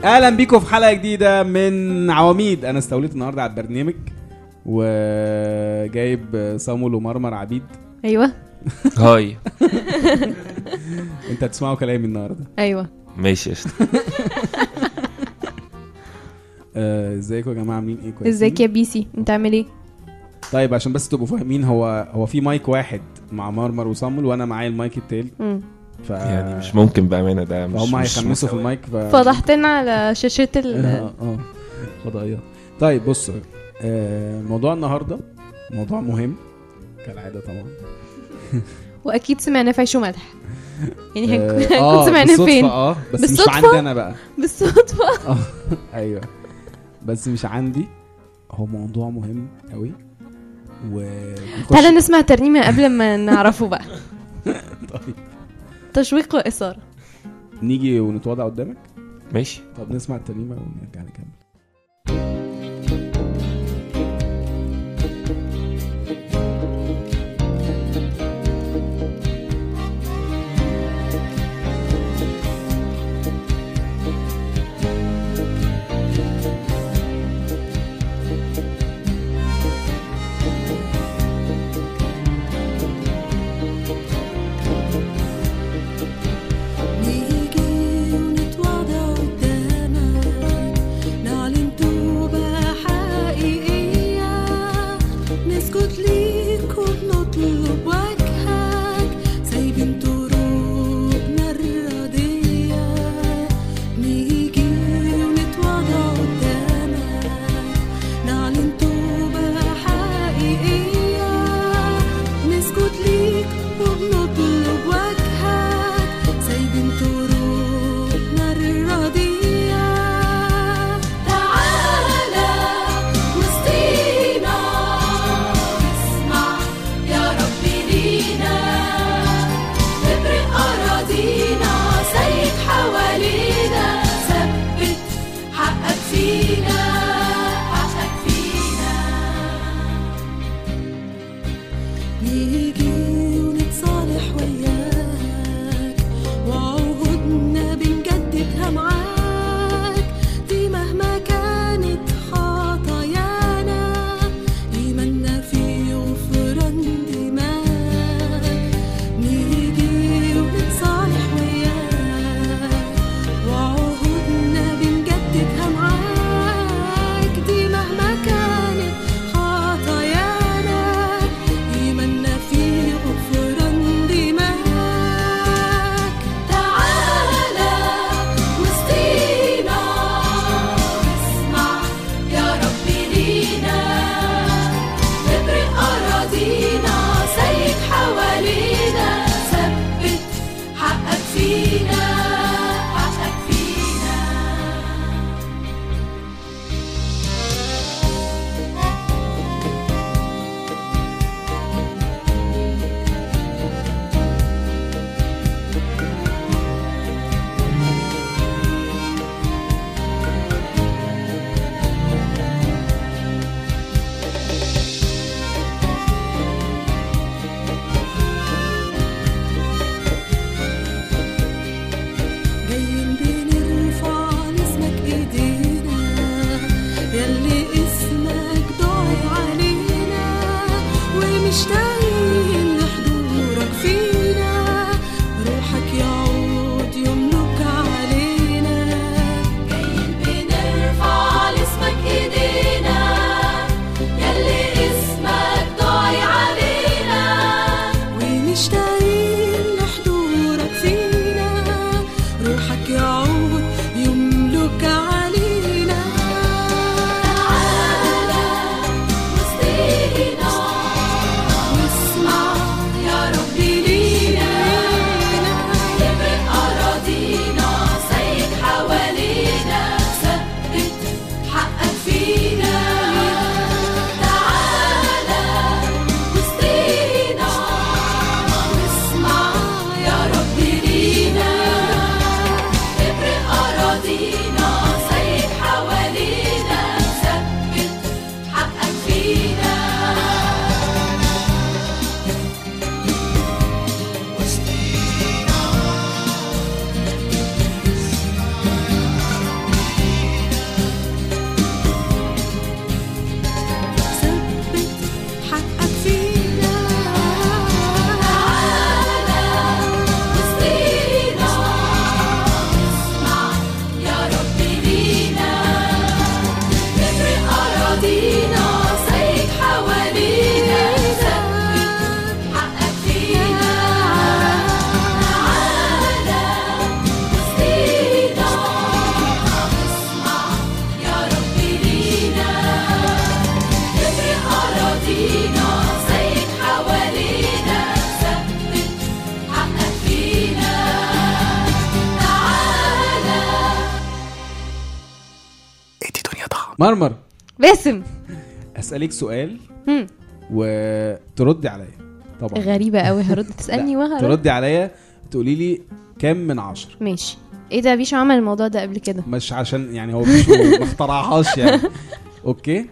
اهلا بيكم في حلقه جديده من عواميد انا استوليت النهارده على البرنامج وجايب صامول ومرمر عبيد ايوه هاي انت هتسمعوا كلامي النهارده ايوه ماشي قشطة آه، ازيكم يا جماعه عاملين ايه كويس ازيك يا بيسي انت عامل ايه طيب عشان بس تبقوا فاهمين هو هو في مايك واحد مع مرمر وصامول وانا معايا المايك التالت مم. ف يعني مش ممكن بامانه ده مش فهم مش هيخمسوا في مساواة. المايك ف... فضحتنا على شاشة ال اه اه فضائيات طيب بصوا آه موضوع النهارده موضوع مهم كالعاده طبعا واكيد سمعنا في عيش وملح يعني آه، هنكون آه، هنكون سمعنا بالصدفة فين اه بس مش بالصدفة؟ عندي انا بقى بالصدفة اه ايوه بس مش عندي هو موضوع مهم قوي و تعالى نسمع ترنيمة قبل ما نعرفه بقى طيب تشويق وإثارة نيجي ونتواضع قدامك ماشي طب نسمع الترنيمه ونرجع نكمل نيجي ونتواضع قدامك نعلن توبة حقيقية نسكت ليك وبنطلب وجهك سايبين طرقنا الردية نيجي ونتواضع قدامك نعلن توبة حقيقية نسكت ليك وبنطلب وجهك سايبين طرقنا الردية تعالى وسطينا اسمع يا رب لينا ابرق أراضينا سيد حوالينا ثبت حقك فينا حقك فينا نيجي ونتصالح وياك وعهودنا بنجددها معاك دي مهما كانت خطايانا إيماننا في غفران دماغك نيجي ونتصالح وياك وعهودنا بنجددها معاك دي مهما كانت خطايانا إيماننا في مرمر باسم اسالك سؤال هم. وتردي عليا طبعا غريبة قوي هرد تسألني وهرد تردي عليا تقولي لي كام من عشرة ماشي ايه ده بيشو عمل الموضوع ده قبل كده مش عشان يعني هو مش ما اخترعهاش يعني اوكي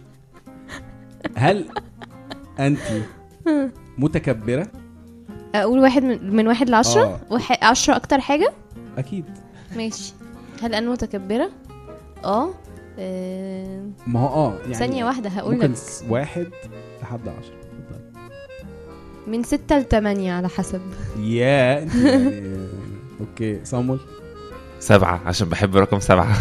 هل انت متكبره اقول واحد من, من واحد لعشرة آه. واحد عشرة اكتر حاجة اكيد ماشي هل انا متكبرة اه آه، ما هو اه يعني ثانية واحدة هقول ممكن لك س- واحد لحد عشرة اتفضلي. من ستة لتمانية على حسب يا انت يعني اوكي صامول سبعة عشان بحب رقم سبعة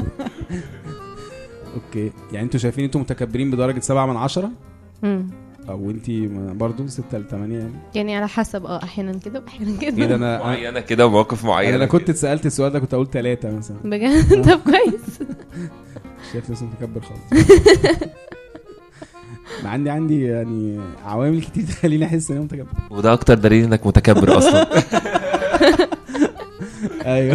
اوكي يعني انتوا شايفين انتوا متكبرين بدرجه سبعة من عشرة مم. او انت برضو ستة لثمانية يعني يعني على حسب اه احيانا كده واحيانا ايه ده كده انا انا, معينة كده ومواقف معينة أنا كنت كده. اتسالت السؤال ده كنت اقول ثلاثة مثلا بجد طب كويس شايف لسه متكبر خالص ما عندي عندي يعني عوامل كتير تخليني احس ان انا متكبر وده اكتر دليل انك متكبر اصلا ايوه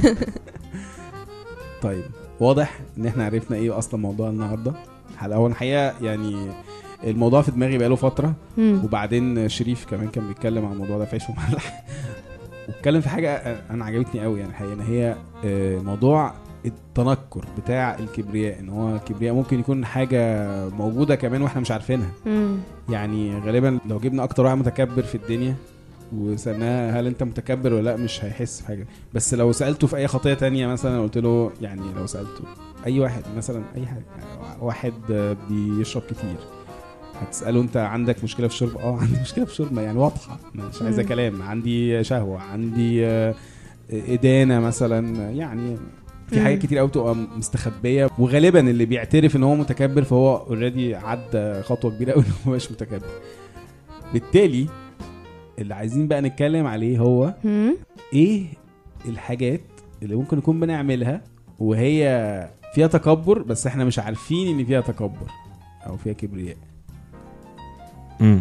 طيب واضح ان احنا عرفنا ايه اصلا موضوع النهارده الحلقه هو الحقيقه يعني الموضوع في دماغي بقاله فتره مم. وبعدين شريف كمان كان بيتكلم عن الموضوع ده في عيش وملح واتكلم في حاجه انا عجبتني قوي يعني الحقيقه ان هي آه، موضوع التنكر بتاع الكبرياء ان هو الكبرياء ممكن يكون حاجه موجوده كمان واحنا مش عارفينها مم. يعني غالبا لو جبنا اكتر واحد متكبر في الدنيا وسالناه هل انت متكبر ولا لا مش هيحس بحاجه بس لو سالته في اي خطيه تانية مثلا قلت له يعني لو سالته اي واحد مثلا اي حاجه يعني واحد آه، بيشرب كتير هتساله انت عندك مشكله في الشرب اه عندي مشكله في الشرب يعني واضحه مش عايزه مم. كلام عندي شهوه عندي آه، ادانه مثلا يعني في مم. حاجات كتير قوي بتبقى مستخبيه وغالبا اللي بيعترف ان هو متكبر فهو اوريدي عدى خطوه كبيره قوي ان هو مش متكبر بالتالي اللي عايزين بقى نتكلم عليه هو مم. ايه الحاجات اللي ممكن نكون بنعملها وهي فيها تكبر بس احنا مش عارفين ان فيها تكبر او فيها كبرياء مم.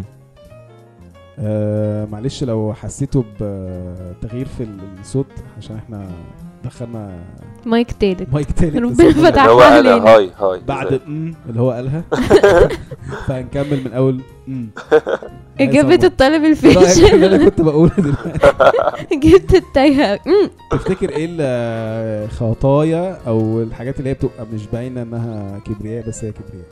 آه معلش لو حسيتوا بتغيير في الصوت عشان احنا دخلنا مايك تالت مايك تالت ربنا بس فتح اللي هو قال علينا. هاي هاي بعد ام اللي هو قالها فهنكمل من اول ام إجابة الطالب اللي الفاشل انا كنت بقوله دلوقتي جبت التايهة مم. تفتكر ايه الخطايا او الحاجات اللي هي بتبقى مش باينه انها كبرياء بس هي كبرياء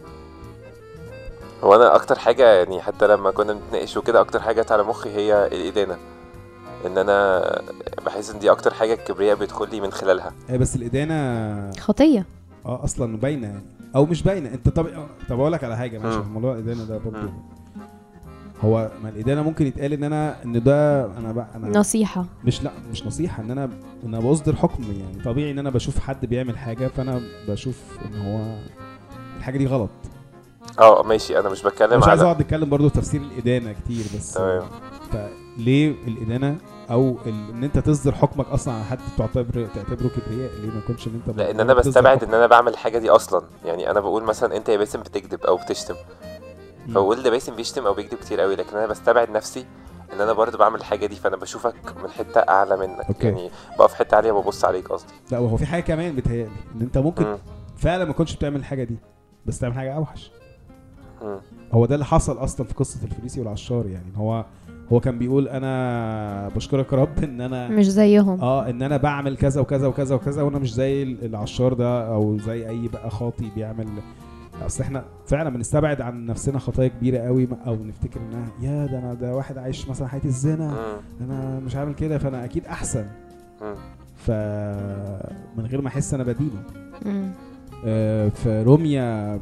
هو انا اكتر حاجه يعني حتى لما كنا بنتناقش وكده اكتر حاجه جت على مخي هي الادانه ان انا بحس ان دي اكتر حاجه الكبرياء بيدخل لي من خلالها هي بس الادانه خطية اه اصلا باينه يعني او مش باينه انت طب طب اقول لك على حاجه ماشي مم. موضوع الادانه ده برضه مم. هو ما الادانه ممكن يتقال ان انا ان ده انا بقى انا نصيحة مش لا مش نصيحه ان انا ان انا بصدر حكم يعني طبيعي ان انا بشوف حد بيعمل حاجه فانا بشوف ان هو الحاجه دي غلط اه ماشي انا مش بتكلم مش عايز على اقعد اتكلم برضه في تفسير الادانه كتير بس تمام فليه الادانه او ال- ان انت تصدر حكمك اصلا على حد تعتبر تعتبره كبرياء ليه ما يكونش ان انت لان انا تصدر بستبعد حكم؟ ان انا بعمل الحاجه دي اصلا يعني انا بقول مثلا انت يا باسم بتكذب او بتشتم مم. فبقول ده باسم بيشتم او بيكذب كتير قوي لكن انا بستبعد نفسي ان انا برضه بعمل الحاجه دي فانا بشوفك من حته اعلى منك أوكي. يعني بقف في حته عاليه وببص عليك قصدي لا وهو في حاجه كمان بتهيألي ان انت ممكن مم. فعلا ما كنتش بتعمل الحاجه دي بس تعمل حاجه اوحش مم. هو ده اللي حصل اصلا في قصه الفريسي والعشار يعني هو هو كان بيقول انا بشكرك يا رب ان انا مش زيهم اه ان انا بعمل كذا وكذا وكذا وكذا وانا مش زي ال- العشار ده او زي اي بقى خاطي بيعمل اصل احنا فعلا بنستبعد عن نفسنا خطايا كبيره قوي او نفتكر انها يا ده انا ده واحد عايش مثلا حياه الزنا مم. انا مش عامل كده فانا اكيد احسن مم. ف من غير ما احس انا بدينه مم. آه، في روميا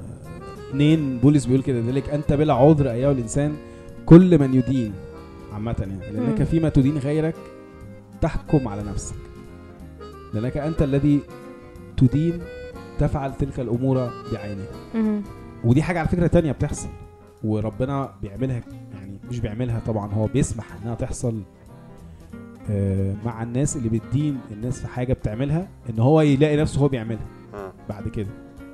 2 بولس بيقول كده ذلك انت بلا عذر ايها الانسان كل من يدين عامة يعني لانك مم. فيما تدين غيرك تحكم على نفسك لانك انت الذي تدين تفعل تلك الامور بعينها مم. ودي حاجة على فكرة تانية بتحصل وربنا بيعملها يعني مش بيعملها طبعا هو بيسمح انها تحصل آه، مع الناس اللي بتدين الناس في حاجة بتعملها ان هو يلاقي نفسه هو بيعملها مم. بعد كده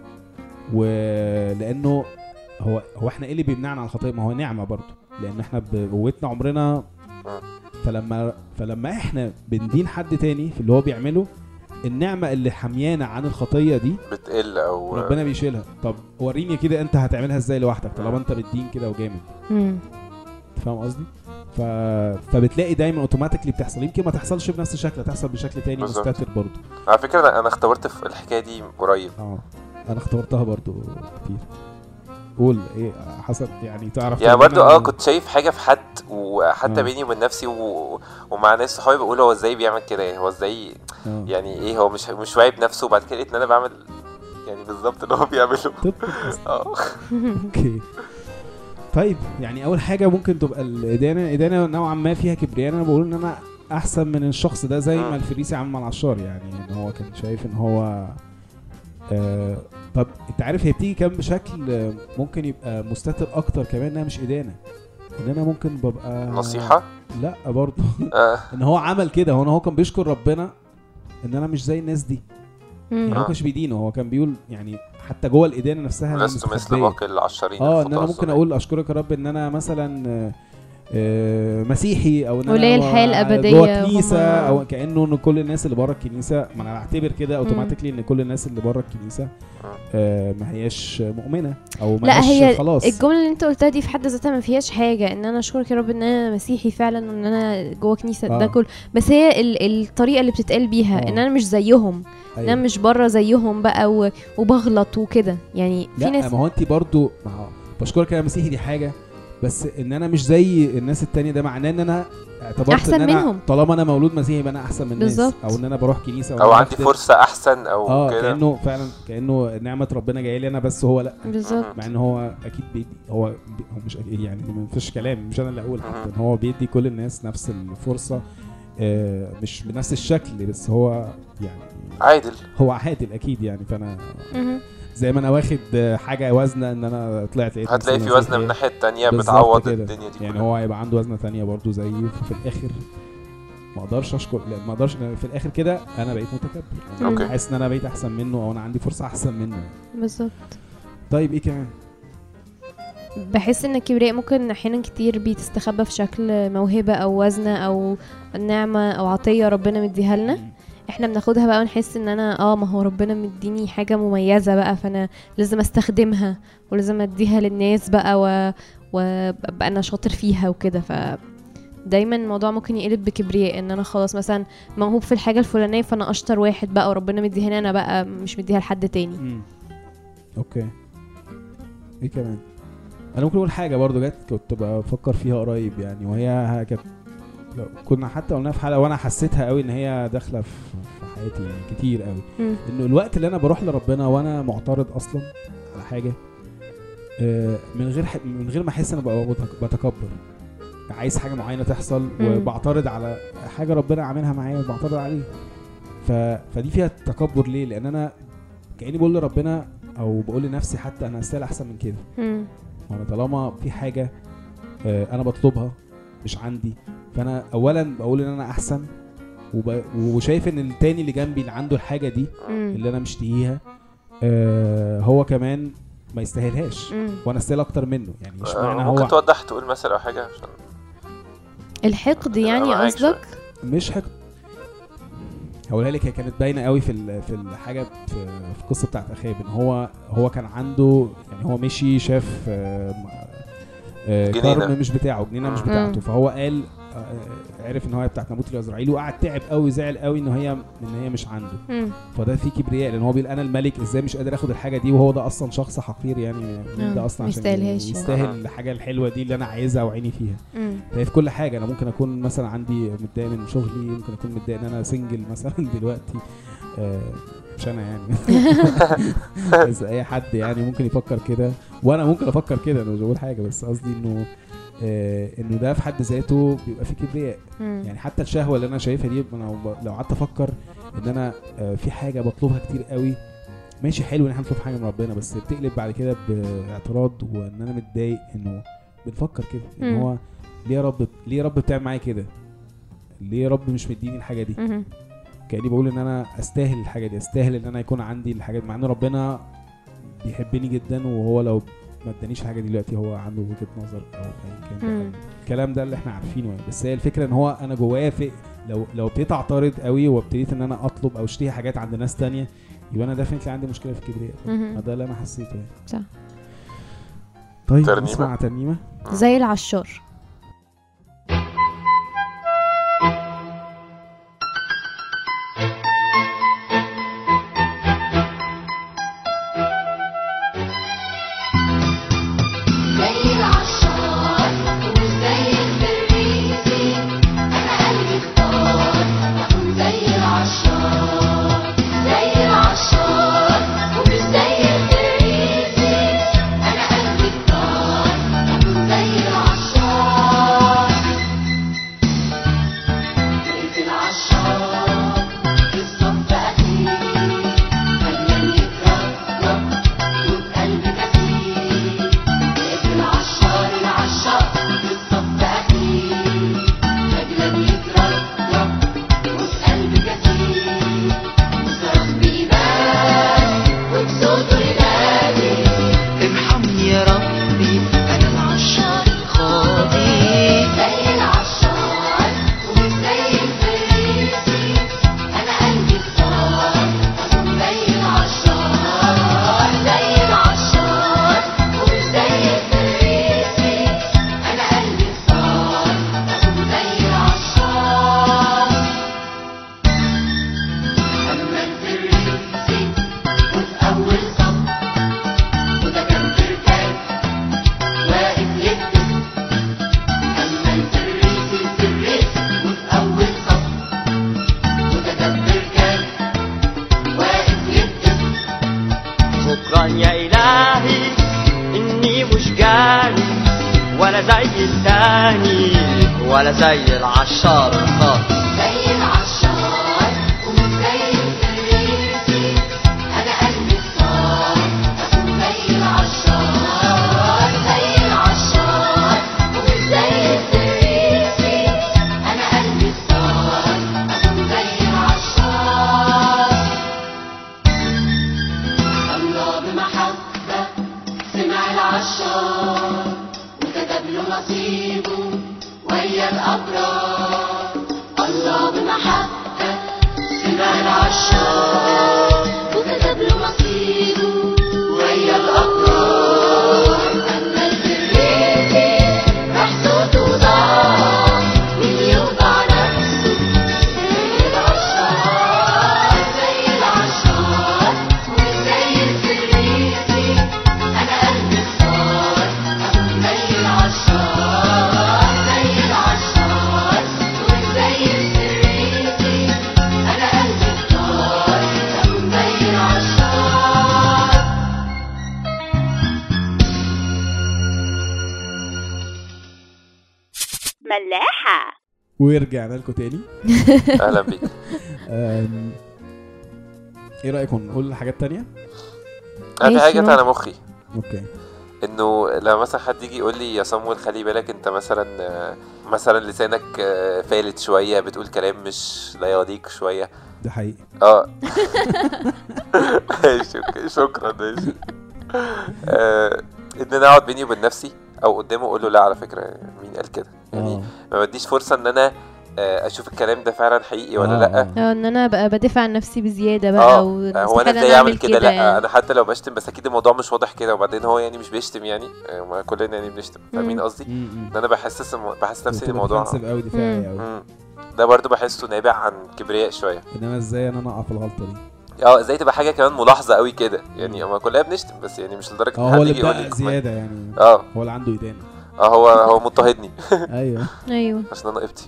ولانه هو هو احنا ايه اللي بيمنعنا عن الخطيه ما هو نعمه برضه لان احنا بقوتنا عمرنا فلما فلما احنا بندين حد تاني في اللي هو بيعمله النعمه اللي حميانه عن الخطيه دي بتقل او ربنا بيشيلها طب وريني كده انت هتعملها ازاي لوحدك طالما انت بالدين كده وجامد مم. فاهم قصدي ف... فبتلاقي دايما اوتوماتيكلي بتحصل يمكن ما تحصلش بنفس الشكل تحصل بشكل تاني بالظبط. مستتر برضو على فكره انا انا اختبرت في الحكايه دي قريب اه انا اختبرتها برضو كتير قول ايه حصل يعني تعرف يعني تقول برضو لنا- اه كنت شايف حاجه في حد وحتى آه. بيني وبين نفسي و... ومع ناس صحابي بقول هو ازاي بيعمل كده هو ازاي آه. يعني ايه هو مش مش واعي بنفسه وبعد كده لقيت ان انا بعمل يعني بالظبط اللي هو بيعمله طب أصلاً. اه اوكي طيب يعني اول حاجه ممكن تبقى الادانه الادانه نوعا ما فيها كبرياء انا بقول ان انا احسن من الشخص ده زي ما مم. الفريسي عمل مع العشار يعني ان هو كان شايف ان هو آه طب انت عارف هي بتيجي كمان بشكل آه، ممكن يبقى مستتر اكتر كمان انها مش ادانه ان انا ممكن ببقى نصيحه لا برضه آه. ان هو عمل كده هو هو كان بيشكر ربنا ان انا مش زي الناس دي يعني هو مم. آه. كانش بيدينه هو كان بيقول يعني حتى جوه الادانه نفسها أنا لست مثل مستخبية. باقي العشرين اه ان الخطاة انا ممكن الصغار. اقول اشكرك يا رب ان انا مثلا آه، آه، مسيحي او ان انا وليا و- الحياة الأبدية جوه كنيسه وهم- او كانه ان كل الناس اللي بره الكنيسه ما انا بعتبر كده اوتوماتيكلي ان كل الناس اللي بره الكنيسه آه، ما هياش مؤمنه او ما لا هياش هي خلاص الجمله اللي انت قلتها دي في حد ذاتها ما فيهاش حاجه ان انا اشكرك يا رب ان انا مسيحي فعلا وان انا جوه كنيسه آه. ده كله بس هي ال- الطريقه اللي بتتقال بيها آه. ان انا مش زيهم ان أيوة. انا مش بره زيهم بقى و- وبغلط وكده يعني في لا ناس ما هو انت برضو ما هو بشكرك يا مسيحي دي حاجه بس ان انا مش زي الناس التانية ده معناه ان انا اعتبرت أحسن ان انا منهم. طالما انا مولود مسيحي يبقى انا احسن من الناس بالظبط. او ان انا بروح كنيسه او أنا عندي بخدم. فرصه احسن او اه كده كانه فعلا كانه نعمه ربنا جايه لي انا بس هو لا بالظبط مع ان هو اكيد بيدي هو بي هو مش أكيد يعني ما فيش كلام مش انا اللي اقول حتى مهم. ان هو بيدي كل الناس نفس الفرصه آه مش بنفس الشكل بس هو يعني عادل هو عادل اكيد يعني فانا مهم. زي ما انا واخد آه، حاجه وزنه ان انا طلعت لقيت هتلاقي نفسي في وزن مسيحي. من الناحيه التانية بالظبط بتعوض كده. الدنيا دي يعني كلها. هو هيبقى عنده وزنه تانية برضو زيه ففي الاخر ما اقدرش اشكر لا ما اقدرش في الاخر كده انا بقيت متكبر يعني أوكي. حاسس ان انا بقيت احسن منه او انا عندي فرصه احسن منه بالظبط طيب ايه كمان بحس ان الكبرياء ممكن احيانا كتير بتستخبى في شكل موهبه او وزنه او نعمه او عطيه ربنا مديها لنا احنا بناخدها بقى ونحس ان انا اه ما هو ربنا مديني حاجه مميزه بقى فانا لازم استخدمها ولازم اديها للناس بقى و... وابقى انا شاطر فيها وكده ف دايما الموضوع ممكن يقلب بكبرياء ان انا خلاص مثلا موهوب في الحاجه الفلانيه فانا اشطر واحد بقى وربنا مديها لي انا بقى مش مديها لحد تاني مم. اوكي ايه كمان انا ممكن اقول حاجه برضو جت كنت بفكر فيها قريب يعني وهي ه- كانت لو كنا حتى قلناها في حلقه وانا حسيتها قوي ان هي داخله في في حياتي يعني كتير قوي مم. انه الوقت اللي انا بروح لربنا وانا معترض اصلا على حاجه آه، من غير ح- من غير ما احس ان انا ببقى بتك- بتكبر عايز حاجه معينه تحصل مم. وبعترض على حاجه ربنا عاملها معايا وبعترض عليه ف... فدي فيها تكبر ليه لان انا كاني بقول لربنا او بقول لنفسي حتى انا استاهل احسن من كده مم. وانا طالما في حاجه آه، انا بطلبها مش عندي فانا اولا بقول ان انا احسن وب... وشايف ان التاني اللي جنبي اللي عنده الحاجه دي مم. اللي انا مشتهيها آه هو كمان ما يستاهلهاش مم. وانا استاهل اكتر منه يعني مش آه، معنى ممكن هو توضح تقول مثل او حاجه عشان الحقد يعني معاك شوية. قصدك مش حق هقولها لك هي كانت باينه قوي في ال- في الحاجه في, في القصه بتاعت اخاب ان هو هو كان عنده يعني هو مشي شاف آه، م- آه، جنينة. كرم مش بتاعه جنينه مش مم. بتاعته فهو قال آه، عرف ان هو بتاعت ناموت الازرائيلي وقعد تعب قوي زعل قوي ان هي ان هي مش عنده مم. فده فيه كبرياء لان هو بيقول انا الملك ازاي مش قادر اخد الحاجه دي وهو ده اصلا شخص حقير يعني مين ده آه، اصلا عشان يستاهلهاش يعني. يستاهل الحاجه الحلوه دي اللي انا عايزها وعيني فيها مم. فهي في كل حاجه انا ممكن اكون مثلا عندي متضايق من شغلي ممكن اكون متضايق ان انا سنجل مثلا دلوقتي آه، مش انا يعني بس اي حد يعني ممكن يفكر كده وانا ممكن افكر كده انا مش بقول حاجه بس قصدي انه آه، انه ده في حد ذاته بيبقى فيه كبرياء مم. يعني حتى الشهوه اللي انا شايفها دي انا لو- لو قعدت افكر ان انا آه، في حاجه بطلبها كتير قوي ماشي حلو ان احنا نطلب حاجه من ربنا بس بتقلب بعد كده باعتراض وان انا متضايق انه بنفكر كده ان مم. هو ليه يا رب ليه يا رب بتعمل معايا كده ليه يا رب مش مديني الحاجه دي مم. كاني بقول ان انا استاهل الحاجه دي استاهل ان انا يكون عندي الحاجات مع ان ربنا بيحبني جدا وهو لو ما ادانيش الحاجه دي دلوقتي هو عنده وجهه نظر او ايا كان مم. ده. الكلام ده اللي احنا عارفينه يعني بس هي الفكره ان هو انا جوايا في لو لو ابتديت اعترض قوي وابتديت ان انا اطلب او اشتهي حاجات عند ناس تانية يبقى انا ديفنتلي عندي مشكله في الكبرياء مهم. ده اللي انا حسيته يعني صح. طيب ترنيمة؟ نسمع ترنيمه زي العشار زي العشار ومش زي الفريسي انا قلبي اختار اكون زي العشار زي العشار ومش زي الفريسي انا قلبي اختار اكون زي العشار وقف العشار في الصف اخير مليان يترقب وبقلب كثير وقف العشار العشار في الصف أخير مجنون يترقب وبقلب كثير وصرخ بإيمان وبصوته ينادي ارحمني يا ربي انا العشار الخاطي زي العشار ومش زي الفريسي أنا قلبي اختار أكون زي العشار زي العشار ومش زي الفريسي أنا قلبي اختار أكون زي العشار أما الفريسي وفي أول صف متكبر كان واقف يكتب أما الفريسي الفريسي وفي أول صف متكبر كان واقف يكتب شكرا يا الهي اني مش جاني ولا زي التاني ولا زي العشار الخاطي زي العشار ومش زي الفريسي أنا قلبي اختار أكون زي العشار زي العشار ومش زي الفريسي أنا قلبي اختار أكون زي العشار الله بمحبة سمع العشار وكتب له نصيبه ويا الأبرار الله بمحبة سمع العشار وكتب له نصيبه ويا الأبرار أما الفريسي راح صوته ضاع من يوضع نفسه زي العشار زي العشار ومش زي الفريسي أنا قلبي اختار أكون زي العشار زي العشار ومش زي الفريسي أنا قلبي اختار أكون زي العشار ملاحة ورجعنا لكم تاني اهلا بيك أم، ايه رايكم نقول حاجات تانية انا في ماشي، حاجه جت ممكن. على مخي اوكي انه لما مثلا حد يجي يقول لي يا صمويل خلي بالك انت مثلا آه، مثلا لسانك آه، فالت شويه بتقول كلام مش لا يليق شويه ده حقيقي اه شك- شكرا ماشي آه، ان انا اقعد بيني وبين نفسي او قدامه اقول له لا على فكره مين قال كده يعني اه ما بديش فرصه ان انا آه، اشوف الكلام ده فعلا حقيقي ولا آه، لا آه. اه ان انا بقى بدافع عن نفسي بزياده بقى اه هو انا ومستحيل ازاي اعمل أعمل كده لا يعني. انا حتى لو بشتم بس اكيد الموضوع مش واضح كده وبعدين هو يعني مش بيشتم يعني آه، ما كلنا يعني بنشتم فاهمين مم. قصدي م- م. ان انا بحسس الم- بحس نفسي ان بتبقى الموضوع defensive قوي دفاعي مم. قوي مم. ده برضو بحسه نابع عن كبرياء شويه انما ازاي ان انا اقع في الغلطه دي اه ازاي تبقى حاجه كمان ملاحظه قوي كده يعني ما كلنا بنشتم بس يعني مش لدرجه اه ان هو حد اللي يجي يقول بدأ لي زياده يعني اه هو اللي عنده ايدين اه هو هو مضطهدني ايوه ايوه عشان انا قبطي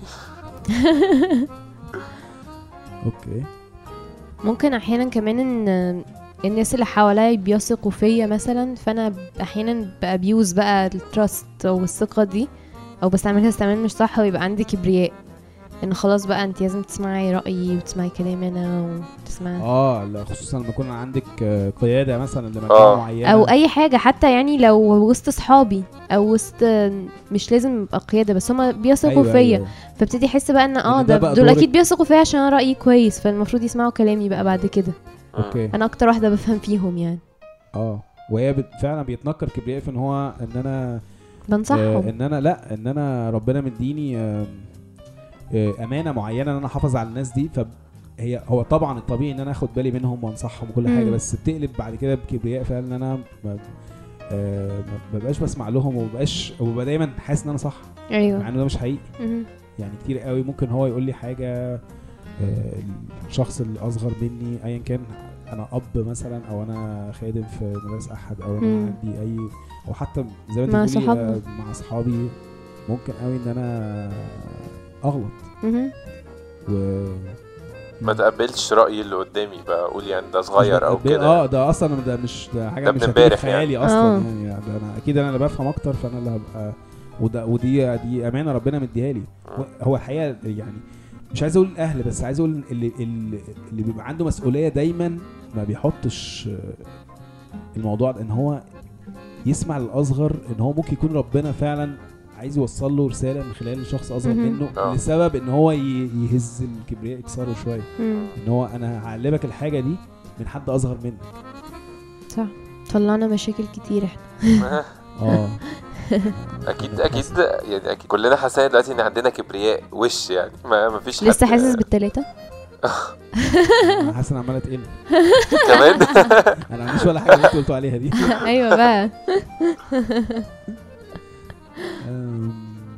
اوكي ممكن احيانا كمان ان الناس اللي حواليا بيثقوا فيا مثلا فانا احيانا بابيوز بقى التراست او الثقه دي او بستعملها استعمال مش صح ويبقى عندي كبرياء ان خلاص بقى انت لازم تسمعي رايي وتسمعي كلامي انا وتسمعي اه لا خصوصا لما يكون عندك آه، قياده مثلا لمجموعه آه. معينه او اي حاجه حتى يعني لو وسط صحابي او وسط مش لازم ابقى قياده بس هما بيثقوا أيوة فيا أيوة. فابتدي احس بقى ان اه إن ده ده بقى دول دورك. اكيد بيثقوا فيا عشان انا رايي كويس فالمفروض يسمعوا كلامي بقى بعد كده اوكي انا اكتر واحده بفهم فيهم يعني اه وهي بت... فعلا بيتنكر كبرياء في ان هو ان انا آه بنصحهم ان انا لا ان انا ربنا مديني آه آه، امانه معينه ان انا احافظ على الناس دي فهي هو طبعا الطبيعي ان انا اخد بالي منهم وانصحهم وكل حاجه مم. بس بتقلب بعد كده بكبرياء فعلا ان انا ما آه، ما ببقاش بسمع لهم ومبقاش وببقى دايما حاسس ان انا صح مع ايوه انه ده مش حقيقي مهم. يعني كتير قوي ممكن هو يقول لي حاجه آه، الشخص الاصغر مني ايا كان انا اب مثلا او انا خادم في مدرسه احد او انا مم. عندي اي او حتى زي ما انت مع بتقولي صحابنا. آه، مع اصحابي ممكن قوي ان انا اغلط مهم. و ما تقبلش رأي اللي قدامي بقول يعني ده صغير او مش بتقبل- كده اه ده اصلا ده مش ده حاجه ده مش من هتيجي في امبارح خيالي يعني. اصلا آه. يعني, يعني ده انا اكيد انا اللي بفهم اكتر فانا اللي هبقى وده ودي دي امانه ربنا مديها لي مم. هو الحقيقه يعني مش عايز اقول الاهل بس عايز اقول اللي اللي, اللي بيبقى عنده مسؤوليه دايما ما بيحطش آه، الموضوع ده ان هو يسمع للاصغر ان هو ممكن يكون ربنا فعلا عايز يوصل له رساله من خلال شخص اصغر مهم. منه آه. لسبب ان هو ي- يهز الكبرياء يكسره شويه مم. ان هو انا هعلمك الحاجه دي من حد اصغر منك صح طلعنا مشاكل كتير احنا اه اكيد اكيد يعني اكيد كلنا حاسين دلوقتي ان عندنا كبرياء وش يعني ما ما فيش لسه حد- حاسس بالتلاتة انا حاسس ان عماله تقل كمان انا ما عنديش ولا حاجه اللي انتوا قلتوا عليها دي ايوه بقى أم،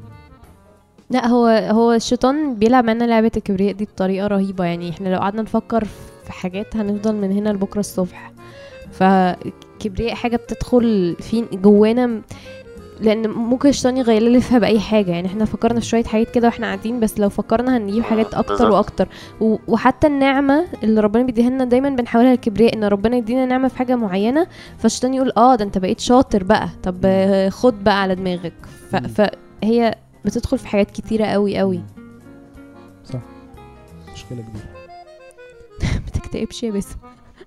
لا هو هو الشيطان بيلعب معانا لعبة الكبرياء دي بطريقة رهيبة يعني احنا لو قعدنا نفكر في حاجات هنفضل من هنا لبكرة الصبح فالكبرياء حاجة بتدخل في جوانا م- لان ممكن الشيطان يغلفها باي حاجه يعني احنا فكرنا في شويه حاجات كده واحنا قاعدين بس لو فكرنا هنجيب حاجات اكتر بالظبط. واكتر و- وحتى النعمه اللي ربنا بيديها لنا دايما بنحولها للكبرياء ان ربنا يدينا نعمه في حاجه معينه فالشيطان يقول اه ده انت بقيت شاطر بقى طب آه، خد بقى على دماغك ف... مم. فهي بتدخل في حاجات كتيره قوي قوي صح مشكله كبيره ما تكتئبش يا باسم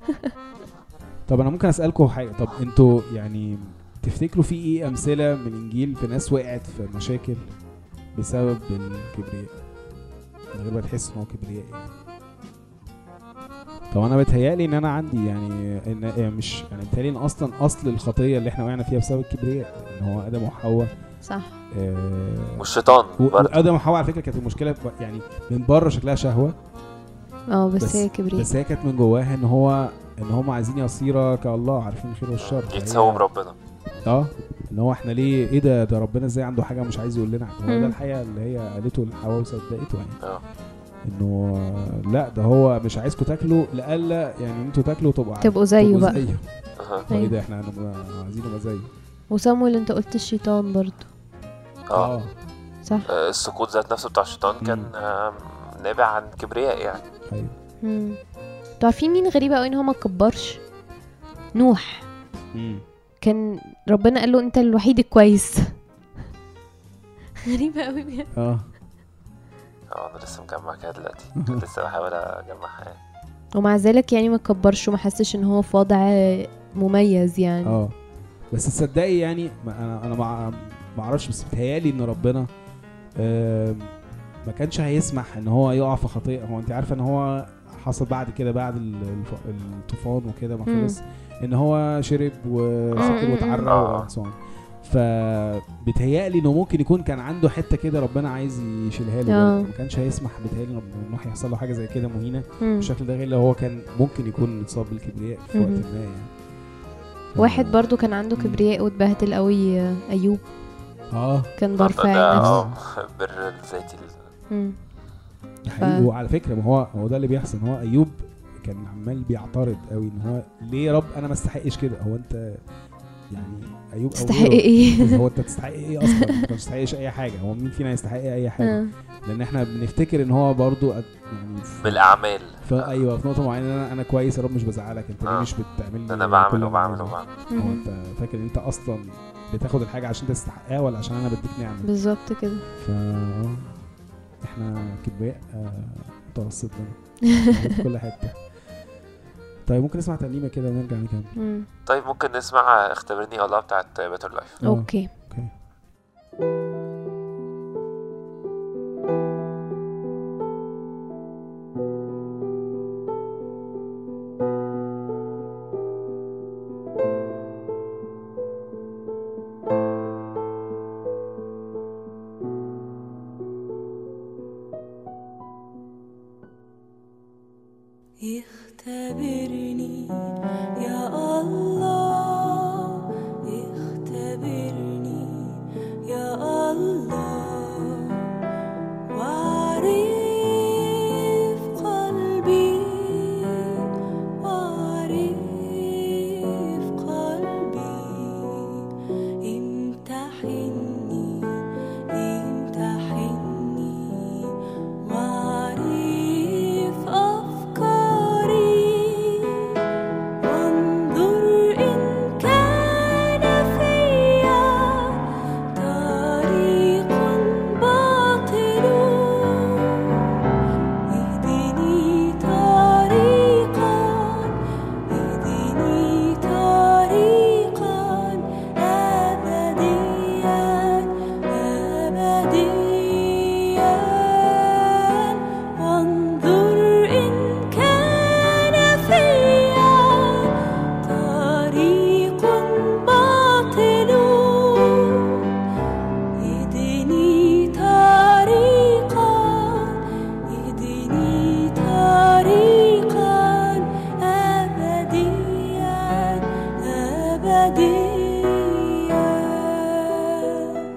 طب انا ممكن اسالكم حاجه طب انتوا يعني تفتكروا في ايه امثله من انجيل في ناس وقعت في مشاكل بسبب الكبرياء من غير ما تحس ان هو كبرياء يعني طب انا بتهيالي ان انا عندي يعني ان يعني مش يعني بتهيالي ان اصلا اصل الخطيه اللي احنا وقعنا فيها بسبب الكبرياء ان هو ادم وحواء صح آه والشيطان و- برضه وادم وحواء على فكره كانت المشكله ب- يعني من بره شكلها شهوه اه بس, بس- هي كبرياء بس هي كانت من جواها ان هو ان هم عايزين يصيروا كالله عارفين الخير والشر فهي- يتساووا بربنا اه ان هو احنا ليه ايه ده ده ربنا ازاي عنده حاجه مش عايز يقول لنا هو مم. ده الحقيقه اللي هي قالته لحواء وصدقته يعني اه انه آه، لا ده هو مش عايزكم تاكلوا لألا يعني انتوا تاكلوا تبقوا تبقوا زيه بقى. زيه أها. هو ايه أيوة. ده احنا هنبقى عايزين نبقى زيه وسامويل انت قلت الشيطان برضو اه صح آه، السقوط ذات نفسه بتاع الشيطان كان مم. آم، نابع عن كبرياء يعني ايوه مم. انتوا عارفين مين غريبة قوي ان هو ما كبرش نوح مم. كان ربنا قال له انت الوحيد الكويس غريبة قوي بجد اه اه انا لسه مجمع كده دلوقتي كنت لسه بحاول اجمعها يعني ومع ذلك يعني ما كبرش وما حسش ان هو في وضع مميز يعني اه بس تصدقي يعني ما انا انا ما ما اعرفش بس بتهيالي ان ربنا آم، ما كانش هيسمح ان هو يقع في خطيئه هو انت عارفه ان هو حصل بعد كده بعد ال- الف- الطوفان وكده ما مم. خلص ان هو شرب وسكر مم. واتعرى آه. وانصان فبتهيألي انه ممكن يكون كان عنده حته كده ربنا عايز يشيلها له آه. برضه. ما كانش هيسمح بتهيألي ان نوح يحصل له حاجه زي كده مهينه مم. بالشكل ده غير لو هو كان ممكن يكون اتصاب بالكبرياء في وقت مهم. ما يعني واحد برضو كان عنده مم. كبرياء واتبهدل قوي آه، ايوب اه كان ده برفع ده نفسه اه بر الذاتي ال- مم. ده حقيقي وعلى فكره ما هو هو ده اللي بيحصل ان هو ايوب كان عمال بيعترض قوي ان هو ليه يا رب انا ما استحقش كده هو انت يعني ايوب أو تستحق غيره، ايه هو انت تستحق ايه اصلا انت ما تستحقش اي حاجه هو مين فينا يستحق اي حاجه آه. لان احنا بنفتكر ان هو برضو أد- يعني في- بالاعمال ف ايوه في نقطه معينه انا انا كويس يا رب مش بزعلك انت ليه آه. مش بتعمل لي انا كل بعمل اللي وبعمل أنا وبعمل عايزه؟ هو مم. انت فاكر ان انت اصلا بتاخد الحاجه عشان تستحقها ولا عشان انا بديك نعمه بالظبط كده ف آه، احنا كبرياء آه، متوسط لنا في كل حته طيب ممكن نسمع ترنيمه كده ونرجع نكمل مم. طيب ممكن نسمع اختبرني الله بتاعت باتر لايف آه. اوكي اوكي اختبرني يا الله اختبرني يا الله واعرف قلبي واعرف قلبي امتحني امتحني واعرف أفكاري وانظر إن كان فيا طريق باطل اهدني طريقا اهدني طريقا أبديا أبديا وانظر إن كان فيا طريق باطل اهدني طريقا اهدني طريقا أبديا أبديا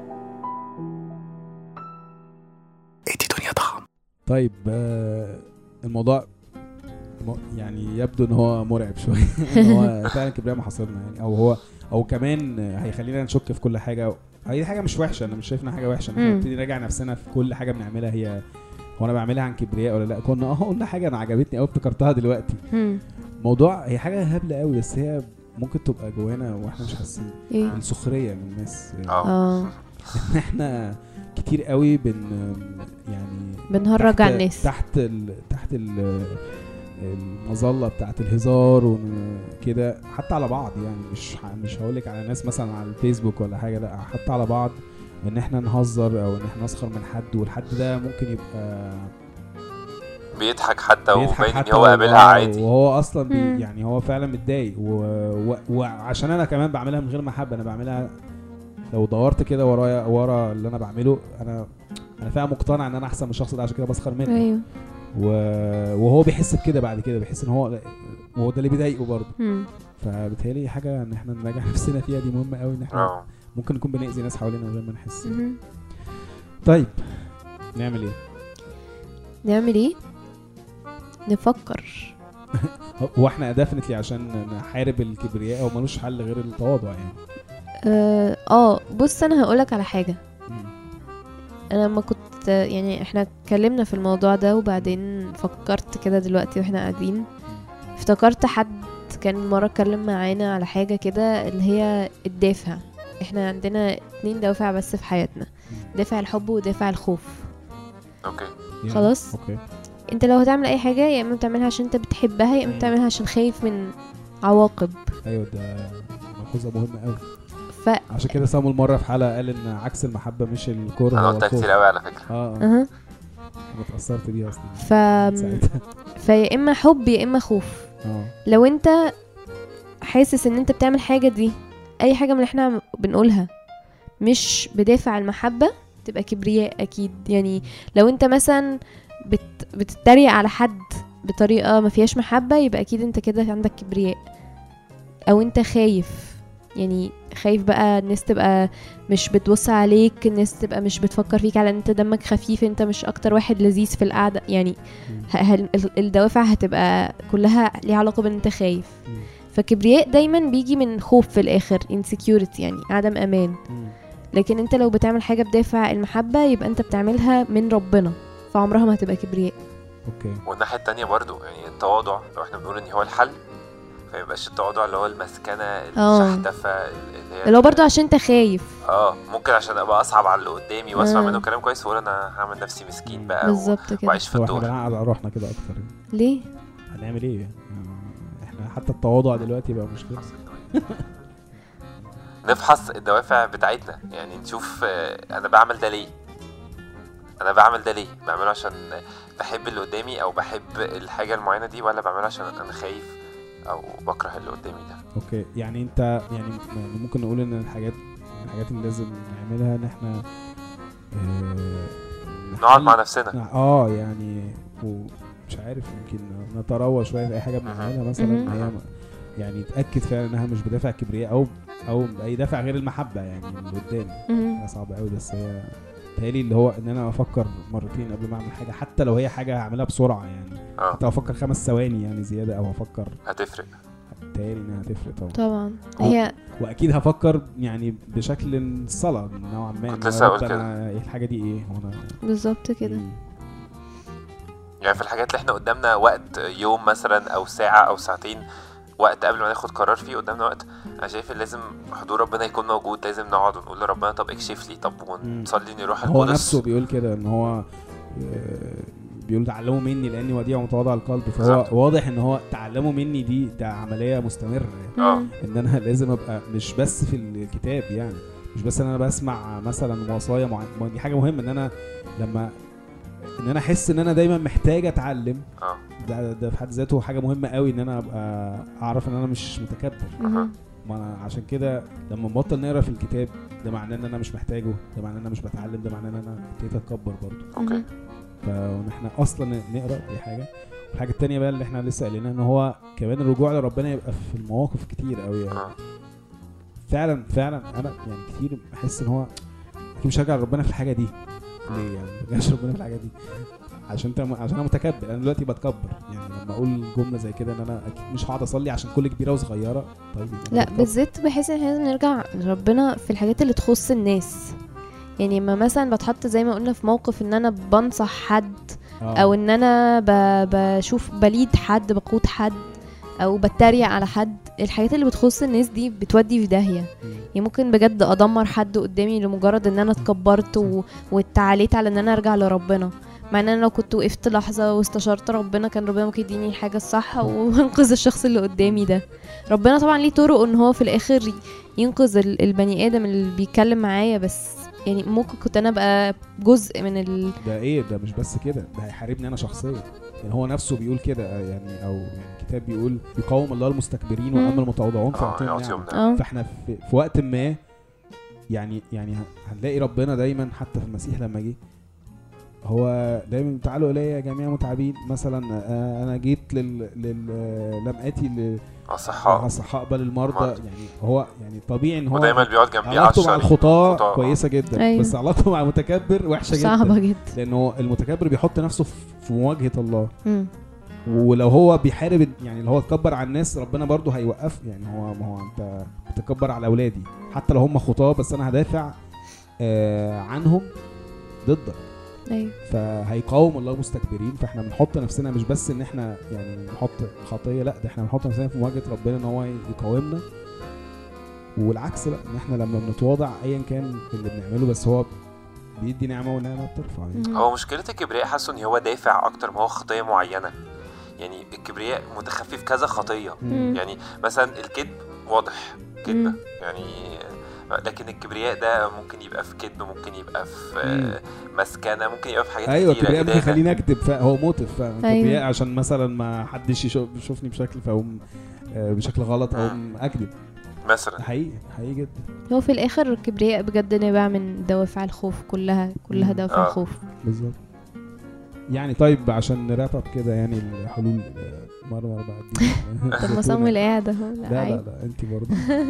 طيب آه، الموضوع م- يعني يبدو ان هو مرعب شويه ان هو فعلا كبرياء محاصرنا يعني او هو او كمان هيخلينا نشك في كل حاجه هي حاجه مش وحشه انا مش شايف انها حاجه وحشه ان احنا مم. نبتدي نراجع نفسنا في كل حاجه بنعملها هي هو انا بعملها عن كبرياء ولا لا كنا اه قلنا حاجه انا عجبتني قوي افتكرتها دلوقتي مم. موضوع هي حاجه هبله قوي بس هي ممكن تبقى جوانا واحنا مش حاسين ايه السخريه من الناس اه اه ان احنا كتير قوي بن يعني بنهرج تحت- على الناس تحت ال... تحت ال... المظله بتاعت الهزار وكده حتى على بعض يعني مش ه- مش هقول لك على ناس مثلا على الفيسبوك ولا حاجه لا حتى على بعض ان احنا نهزر او ان احنا نسخر من حد والحد ده ممكن يبقى بيضحك حتى بيضحك وباين ان حتى هو وهو- قابلها عادي وهو اصلا بي مم. يعني هو فعلا متضايق و... و... وعشان انا كمان بعملها من غير محبه انا بعملها لو دورت كده ورايا ورا اللي انا بعمله انا انا فعلا مقتنع ان انا احسن من الشخص ده عشان كده بسخر منه ايوه و... وهو بيحس بكده بعد كده بيحس ان هو وهو ده اللي بيضايقه برضه مم. فبالتالي حاجه ان احنا نراجع نفسنا فيها دي مهمه قوي ان احنا اه ممكن نكون بنأذي ناس حوالينا من غير ما نحس مهم. طيب نعمل ايه نعمل ايه نفكر هو احنا ديفنتلي عشان نحارب الكبرياء هو ملوش حل غير التواضع يعني اه آه، بص انا هقولك على حاجه مم. انا لما كنت يعني احنا اتكلمنا في الموضوع ده وبعدين فكرت كده دلوقتي واحنا قاعدين افتكرت حد كان مرة اتكلم معانا على حاجة كده اللي هي الدافع احنا عندنا اتنين دوافع بس في حياتنا دافع الحب ودافع الخوف اوكي يعني- خلاص. اوكي انت لو هتعمل اي حاجة يا اما بتعملها عشان انت بتحبها يا اما مم. بتعملها عشان خايف من عواقب ايوه ده ملحوظه مهمه قوي ف عشان كده سامو مره في حلقه قال ان عكس المحبه مش الكره انا هو قلتها الخوف كتير قوي على فكره اه اه اها انا اتاثرت بيها اصلا ف ساعتها فيا اما حب يا اما خوف اه لو انت حاسس ان انت بتعمل حاجة دي اي حاجة من اللي احنا عم- بنقولها مش بدافع المحبة تبقى كبرياء اكيد يعني لو انت مثلا بت بتتريق على حد بطريقة ما فيهاش محبة يبقى اكيد انت كده عندك كبرياء او انت خايف يعني خايف بقى الناس تبقى مش بتبص عليك الناس تبقى مش بتفكر فيك على ان انت دمك خفيف انت مش اكتر واحد لذيذ في القعدة يعني مم. ه- هل- ال- الدوافع هتبقى كلها ليها علاقة بان انت خايف مم. فكبرياء دايما بيجي من خوف في الاخر insecurity يعني عدم امان مم. لكن انت لو بتعمل حاجة بدافع المحبة يبقى انت بتعملها من ربنا فعمرها ما هتبقى كبرياء اوكي والناحيه التانية برضو يعني التواضع لو احنا بنقول ان هو الحل فيبقاش التواضع اللي هو المسكنه اه. الشحتفه اللي هي اللي هو برضه عشان انت خايف اه ممكن عشان ابقى اصعب على اللي قدامي واسمع اه. منه كلام كويس واقول انا هعمل نفسي مسكين بقى و- بالظبط كده واعيش في هو احنا الدور بنقعد على روحنا كده اكتر يعني. ليه هنعمل ايه آه، احنا حتى التواضع دلوقتي بقى مشكله نفحص الدوافع بتاعتنا يعني نشوف آه، انا بعمل ده ليه انا بعمل ده ليه بعمله عشان بحب اللي قدامي او بحب الحاجه المعينه دي ولا بعمله عشان انا خايف او بكره اللي قدامي ده اوكي يعني انت يعني يعني ممكن نقول ان الحاجات الحاجات اللي لازم نعملها ان احنا آه، نقعد نحل- مع نفسنا اه يعني و مش عارف يمكن نتروى شويه في اي حاجه بنعملها مثلا مهم. هي م- يعني تاكد فعلا انها مش بدافع كبرياء او او باي دافع غير المحبه يعني اللي قدامي مهم. حاجه صعبه قوي بس هي تهيألي اللي هو ان انا افكر مرتين قبل ما اعمل حاجه حتى لو هي حاجه هعملها بسرعه يعني اه حتى لو افكر خمس ثواني يعني زياده او افكر هتفرق تهيألي انها هتفرق طبعا طبعا هو- هي واكيد هفكر يعني بشكل الصلاه نوعا ما كنت إن لسه يا هقول رب كده. أنا ايه الحاجه دي ايه هو انا بالظبط كده مم. يعني في الحاجات اللي احنا قدامنا وقت يوم مثلا او ساعة او ساعتين وقت قبل ما ناخد قرار فيه قدامنا وقت انا شايف إن لازم حضور ربنا يكون موجود لازم نقعد ونقول لربنا طب اكشف لي طب ونصلي ان يروح هو القدس نفسه بيقول كده ان هو آه، بيقول تعلموا مني لاني وديع ومتواضع القلب فهو بالظبط. واضح ان هو تعلموا مني دي ده عمليه مستمره يعني. اه مم. ان انا لازم ابقى مش بس في الكتاب يعني مش بس ان انا بسمع مثلا وصايا معينه دي حاجه مهمه ان انا لما ان انا احس ان انا دايما محتاج اتعلم اه ده ده في حد ذاته حاجه مهمه قوي ان انا ابقى اعرف ان انا مش متكبر مهم. ما انا عشان كده لما نبطل نقرا في الكتاب ده معناه ان انا مش محتاجه ده معناه ان انا مش بتعلم ده معناه ان انا ابتديت اتكبر برضه اوكي مهم. فان احنا اصلا نقرا دي حاجه الحاجه التانية بقى اللي احنا لسه قايلينها ان هو كمان الرجوع لربنا يبقى في المواقف كتير قوي يعني. اه فعلا فعلا انا يعني كتير بحس ان هو اكيد مش هرجع لربنا في الحاجه دي ليه يعني ما برجعش ربنا في الحاجه دي عشان انت عشان انا متكبر انا دلوقتي بتكبر يعني لما اقول جمله زي كده ان انا اكيد مش هقعد اصلي عشان كل كبيره وصغيره طيب يبقى أنا لا بتكبر. بالذات بحس ان احنا لازم نرجع لربنا في الحاجات اللي تخص الناس يعني لما مثلا بتحط زي ما قلنا في موقف ان انا بنصح حد آه. او ان انا ب... بشوف بليد حد بقود حد او بتريق على حد الحاجات اللي بتخص الناس دي بتودي في داهيه مم. يعني ممكن بجد ادمر حد قدامي لمجرد ان انا اتكبرت و... واتعاليت على ان انا ارجع لربنا مع ان انا لو كنت وقفت لحظه واستشرت ربنا كان ربنا ممكن يديني الحاجه الصح وانقذ الشخص اللي قدامي ده ربنا طبعا ليه طرق ان هو في الاخر ينقذ ال- البني ادم اللي بيتكلم معايا بس يعني ممكن كنت انا ابقى جزء من ال... ده ايه ده مش بس كده ده هيحاربني انا شخصيا يعني هو نفسه بيقول كده آه، يعني او يعني الكتاب بيقول يقاوم الله المستكبرين مم. واما المتواضعون اه فيعطيهم يعطيهم نعمه نعم اه فاحنا في, في وقت ما يعني يعني ه- هنلاقي ربنا دايما حتى في المسيح لما جه هو دايما تعالوا الي يا جميع متعبين مثلا آه، انا جيت لل, لل آه، لم اتي ل اصحاء اصحاء بل المرضى مرضى. يعني هو يعني طبيعي ان هو ودايما بيقعد جنبيه علاقته مع عشرة الخطاة خطاة. كويسة جدا أيوة. بس علاقته مع المتكبر وحشة جدا صعبه جدا لانه المتكبر بيحط نفسه في- في مواجهة الله مم. ولو هو بيحارب يعني لو هو اتكبر على الناس ربنا برضه هيوقف يعني هو ما هو انت بتتكبر على اولادي حتى لو هم خطاة بس انا هدافع آه عنهم ضدك ايوه فهيقاوم الله المستكبرين فاحنا بنحط نفسنا مش بس ان احنا يعني نحط خطيه لا ده احنا بنحط نفسنا في مواجهه ربنا ان هو يقاومنا والعكس بقى ان احنا لما بنتواضع ايا كان اللي بنعمله بس هو بيدي نعمه والنعمه بترفع يعني. مم. هو مشكلة الكبرياء حاسه ان هو دافع اكتر ما هو خطية معينة يعني الكبرياء متخفي في كذا خطية مم. يعني مثلا الكذب واضح كذبة مم. يعني لكن الكبرياء ده ممكن يبقى في كذب ممكن يبقى في مم. آه، مسكنة ممكن يبقى في حاجات ايوه كتيرة الكبرياء ممكن إدانة. يخليني اكذب فهو موتف فعلا أيوة. الكبرياء عشان مثلا ما حدش يشوف- يشوفني بشكل فاقوم آه، بشكل غلط او اكذب مثلا حقيقي حقيقي جدا هو في الاخر الكبرياء بجد نابع من دوافع الخوف كلها كلها مم. دوافع آه. الخوف بالظبط يعني طيب عشان نراب اب كده يعني الحلول آه، مره مره بعد دي طب ما صامويل قاعد اهو لا, لا لا عيب. لا انت برضه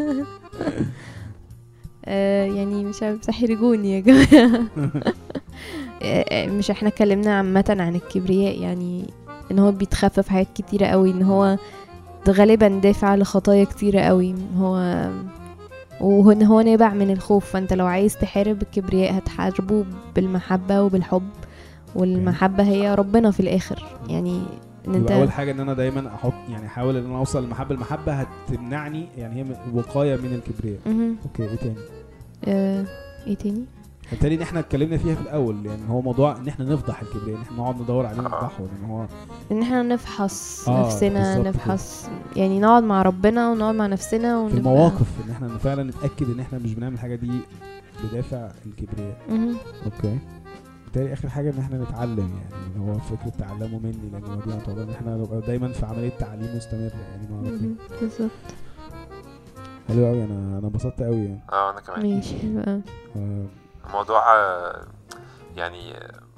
آه يعني مش عارف تحرجوني يا جماعه آه، آه، مش احنا اتكلمنا عامه عن الكبرياء يعني ان هو بيتخفف حاجات كتيره قوي ان هو ده غالبا دافع لخطايا كتيره قوي هو وان هو نابع من الخوف فانت لو عايز تحارب الكبرياء هتحاربه بالمحبه وبالحب والمحبه هي ربنا في الاخر يعني ان يبقى اول انت حاجه ان انا دايما احط يعني احاول ان انا اوصل للمحبه المحبه هتمنعني يعني هي م- وقايه من الكبرياء مهم. اوكي ايه تاني آه، ايه تاني بالتالي ان احنا اتكلمنا فيها في الاول يعني هو موضوع ان احنا نفضح الكبرياء ان احنا نقعد ندور عليه ونفضحه لان هو ان احنا نفحص آه، نفسنا بالظبط نفحص يعني نقعد مع ربنا ونقعد مع نفسنا في ونبقى- المواقف ان احنا فعلا نتاكد ان احنا مش بنعمل الحاجه دي بدافع الكبرياء مهم. اوكي بالتالي اخر حاجه ان احنا نتعلم يعني اللي هو فكره تعلموا مني لان ودي طبعا ان احنا نبقى دايما في عمليه تعليم مستمره يعني مع ربنا مهم. بالظبط حلو قوي انا انا انبسطت قوي يعني اه انا كمان ماشي بقى آه، الموضوع آه، يعني آه،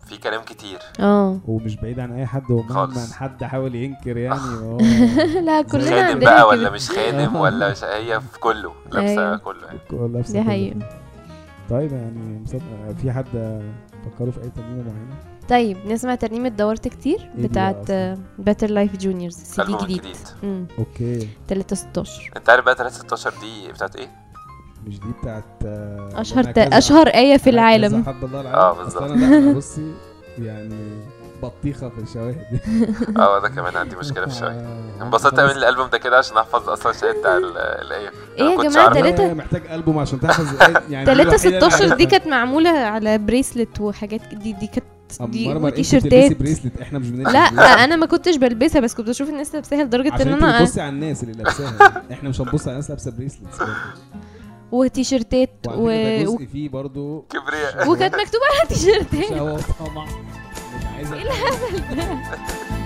في كلام كتير اه ومش بعيد عن اي حد ومهما خالص. حد حاول ينكر يعني هو لا كلنا خادم عندنا بقى ولا كده. مش خادم ولا مش هي في كله لابسه أيوة. كله يعني كل نفس دي كل- حقيقة طيب يعني مصدق في حد فكروا في اي ترنيمه معينه طيب نسمع ترنيمة دورت كتير دي بقى بتاعت أصلاً؟ باتر لايف جونيورز سي دي ألبوم جديد جديد. امم اوكي 3 16 انت عارف بقى 316 دي بتاعت ايه؟ مش دي بتاعت آه، اشهر أنا ت... كذا- اشهر آية في أنا كذا العالم حب الله العالم آه، أصل بالظبط. انا لا أنا بصي يعني بطيخه في الشواهد اه ده كمان عندي مشكله في الشوية آه، انبسطت قوي خلاص. من الالبوم ده كده عشان احفظ اصلا الشهاده بتاع ال- الايه ايه أنا يا كنتش جماعة أعرف. تلاتة- آه، محتاج البوم عشان تحفظ الآية. يعني دي 3 الوحيدة اللي 16 دي عارفها. كانت معمولة على بريسلت وحاجات دي دي كانت دي مرمر انت وتيشيرتات بتلبسي بريسلت احنا مش بنلبس لا بريسلت. انا ما كنتش بلبسها بس كنت بشوف الناس لابساها لدرجة عشان ان انت انا بتبصي على الناس اللي لابساها احنا مش هنبص على الناس لابسه بريسلت وتيشيرتات وعلى و... فكره ده و... جزء فيه برضه كبرياء وكانت مكتوب على تيشيرتات شهوة طمع مش عايزه ايه الهبل ده